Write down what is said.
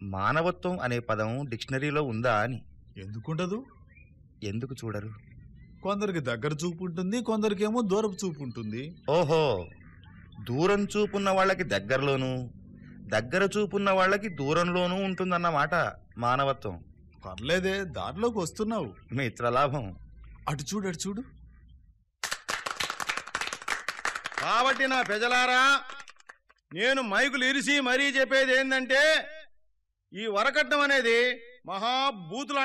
మానవత్వం అనే పదం డిక్షనరీలో ఉందా అని ఎందుకుండదు ఎందుకు చూడరు కొందరికి దగ్గర చూపు ఉంటుంది కొందరికేమో దూరపు చూపు ఉంటుంది ఓహో దూరం చూపున్న వాళ్ళకి దగ్గరలోనూ దగ్గర చూపున్న వాళ్ళకి దూరంలోనూ ఉంటుందన్నమాట మానవత్వం పర్లేదే దారిలోకి వస్తున్నావు మిత్రలాభం అటు చూడు అటు చూడు కాబట్టి నా ప్రజలారా నేను మైకులు ఇరిసి మరీ చెప్పేది ఏంటంటే ఈ వరకట్నం అనేది మహాభూతుల